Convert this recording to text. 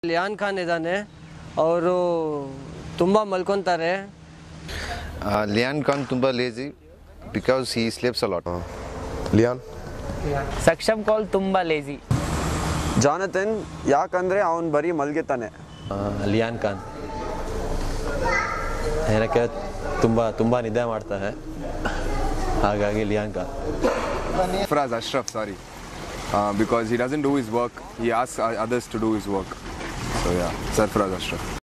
Lyon Khan ಇದ್ದಾನೆ ಅವರು ತುಂಬ ಮಲ್ಕೊತಾರೆ ಲಿಯಾನ್ ಖಾನ್ ತುಂಬ lazy because he sleeps a lot Liyan Saksham Kaul ತುಂಬ ಲೇಜಿ ಜಾನಥನ್ ಯಾಕಂದರೆ ಅವನು ಬರೀ ಮಲ್ಗೆತಾನೆ ಲಿಯಾನ್ ಖಾನ್ ಏನಕ್ಕೆ ತುಂಬ ತುಂಬ ನಿದ್ದೆ ಮಾಡ್ತಾರೆ ಹಾಗಾಗಿ Liyan Khan Sarfraz Ashraf, sorry. Uh, because he doesn't do his work, he asks uh, others to do his work. So yeah, Sarfraz Ashraf.